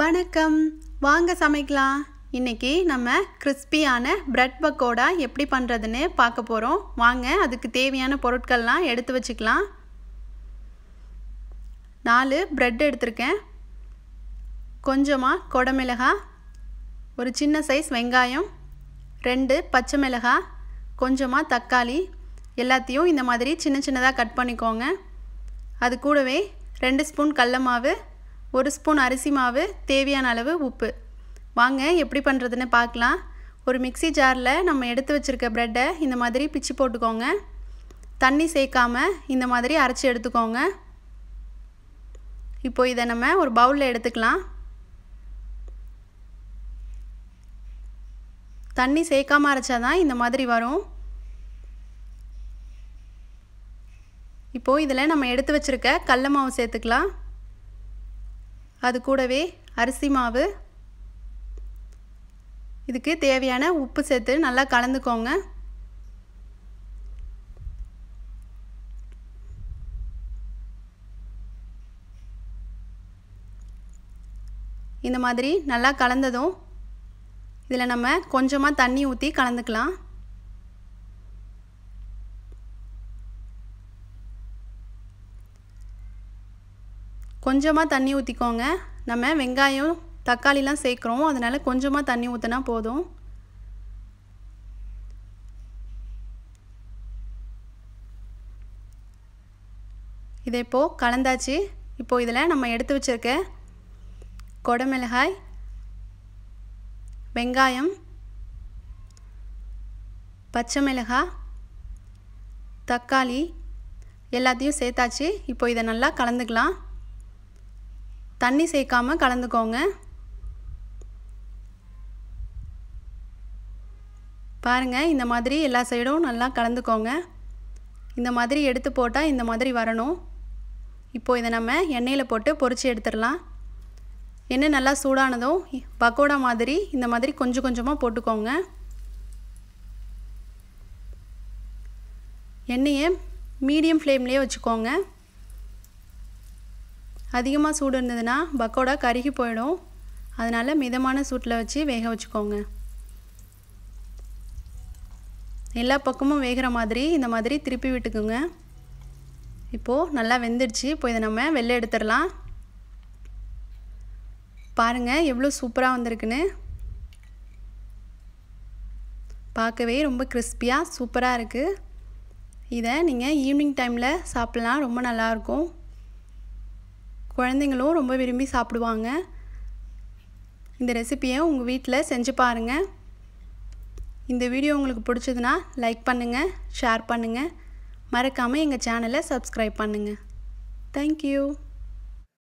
வணக்கம் வாங்க சமைக்கலாம் இன்னைக்கு நம்ம கிறிஸ்பியான பிரெட் பக்கோடா எப்படி பண்ணுறதுன்னு பார்க்க போகிறோம் வாங்க அதுக்கு தேவையான பொருட்கள்லாம் எடுத்து வச்சுக்கலாம் நாலு பிரெட் எடுத்திருக்கேன் கொஞ்சமாக கொடமிளகாய் ஒரு சின்ன சைஸ் வெங்காயம் ரெண்டு பச்சை மிளகாய் கொஞ்சமாக தக்காளி எல்லாத்தையும் இந்த மாதிரி சின்ன சின்னதாக கட் பண்ணிக்கோங்க அது கூடவே ரெண்டு ஸ்பூன் கடல மாவு ஒரு ஸ்பூன் அரிசி மாவு தேவையான அளவு உப்பு வாங்க எப்படி பண்ணுறதுன்னு பார்க்கலாம் ஒரு மிக்சி ஜாரில் நம்ம எடுத்து வச்சுருக்க ப்ரெட்டை இந்த மாதிரி பிச்சு போட்டுக்கோங்க தண்ணி சேர்க்காம இந்த மாதிரி அரைச்சி எடுத்துக்கோங்க இப்போ இதை நம்ம ஒரு பவுலில் எடுத்துக்கலாம் தண்ணி சேர்க்காம அரைச்சாதான் இந்த மாதிரி வரும் இப்போது இதில் நம்ம எடுத்து வச்சுருக்க கடல மாவு சேர்த்துக்கலாம் அது கூடவே அரிசி மாவு இதுக்கு தேவையான உப்பு சேர்த்து நல்லா கலந்துக்கோங்க இந்த மாதிரி நல்லா கலந்ததும் இதில் நம்ம கொஞ்சமாக தண்ணி ஊற்றி கலந்துக்கலாம் கொஞ்சமாக தண்ணி ஊற்றிக்கோங்க நம்ம வெங்காயம் தக்காளிலாம் சேர்க்குறோம் அதனால் கொஞ்சமாக தண்ணி ஊற்றினா போதும் இதை இப்போது கலந்தாச்சு இப்போது இதில் நம்ம எடுத்து வச்சுருக்க கொடமிளகாய் வெங்காயம் பச்சை மிளகாய் தக்காளி எல்லாத்தையும் சேர்த்தாச்சு இப்போ இதை நல்லா கலந்துக்கலாம் தண்ணி சேர்க்காம கலந்துக்கோங்க பாருங்கள் இந்த மாதிரி எல்லா சைடும் நல்லா கலந்துக்கோங்க இந்த மாதிரி எடுத்து போட்டால் இந்த மாதிரி வரணும் இப்போது இதை நம்ம எண்ணெயில் போட்டு பொரித்து எடுத்துடலாம் எண்ணெய் நல்லா சூடானதும் பக்கோடா மாதிரி இந்த மாதிரி கொஞ்சம் கொஞ்சமாக போட்டுக்கோங்க எண்ணெயை மீடியம் ஃப்ளேம்லேயே வச்சுக்கோங்க அதிகமாக சூடு இருந்ததுன்னா பக்கோடா கருகி போயிடும் அதனால் மிதமான சூட்டில் வச்சு வேக வச்சுக்கோங்க எல்லா பக்கமும் வேகிற மாதிரி இந்த மாதிரி திருப்பி விட்டுக்குங்க இப்போது நல்லா வெந்துடுச்சு இப்போ இதை நம்ம வெளில எடுத்துடலாம் பாருங்கள் எவ்வளோ சூப்பராக வந்திருக்குன்னு பார்க்கவே ரொம்ப கிறிஸ்பியாக சூப்பராக இருக்குது இதை நீங்கள் ஈவினிங் டைமில் சாப்பிட்லாம் ரொம்ப நல்லாயிருக்கும் குழந்தைங்களும் ரொம்ப விரும்பி சாப்பிடுவாங்க இந்த ரெசிப்பியை உங்கள் வீட்டில் செஞ்சு பாருங்கள் இந்த வீடியோ உங்களுக்கு பிடிச்சதுன்னா லைக் பண்ணுங்கள் ஷேர் பண்ணுங்கள் மறக்காமல் எங்கள் சேனலை சப்ஸ்கிரைப் பண்ணுங்கள் தேங்க்யூ